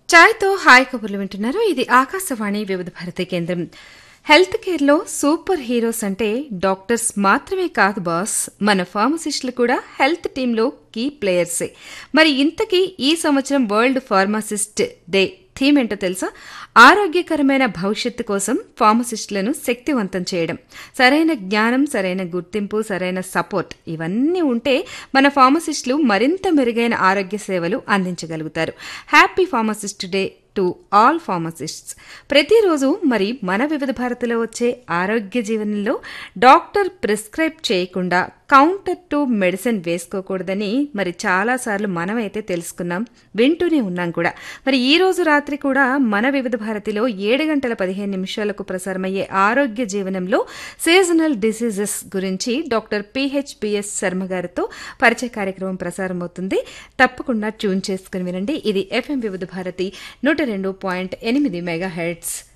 ఛాయ్తో hi కబుర్లు వింటున్నారు ఇది ఆకాశవాణి వివిధ భారతి కేంద్రం హెల్త్ కేర్లో సూపర్ హీరోస్ అంటే డాక్టర్స్ మాత్రమే కాదు బాస్ మన ఫార్మసిస్టులు కూడా హెల్త్ టీంలో కీ ప్లేయర్సే మరి ఇంతకీ ఈ సంవత్సరం వరల్డ్ ఫార్మసిస్ట్ డే థీమ్ ఏంటో తెలుసా ఆరోగ్యకరమైన భవిష్యత్తు కోసం ఫార్మసిస్టులను శక్తివంతం చేయడం సరైన జ్ఞానం సరైన గుర్తింపు సరైన సపోర్ట్ ఇవన్నీ ఉంటే మన ఫార్మసిస్టులు మరింత మెరుగైన ఆరోగ్య సేవలు అందించగలుగుతారు happy pharmacist day to all pharmacists ప్రతిరోజు మరి మన వివిధ భారతిలో వచ్చే ఆరోగ్య జీవనంలో డాక్టర్ ప్రిస్క్రైబ్ చేయకుండా కౌంటర్ టు మెడిసిన్ వేసుకోకూడదని మరి చాలాసార్లు మనమైతే తెలుసుకున్నాం వింటూనే ఉన్నాం కూడా మరి ఈ రోజు రాత్రి కూడా మన వివిధ భారతిలో ఏడు గంటల పదిహేను నిమిషాలకు ప్రసారమయ్యే ఆరోగ్య జీవనంలో సీజనల్ డిసీజెస్ గురించి డాక్టర్ పిహెచ్పిఎస్ శర్మ గారితో పరిచయ కార్యక్రమం ప్రసారం అవుతుంది తప్పకుండా ట్యూన్ చేసుకుని వినండి ఇది ఎఫ్ఎం వివిధ భారతి నూట రెండు పాయింట్ ఎనిమిది మెగా హెడ్స్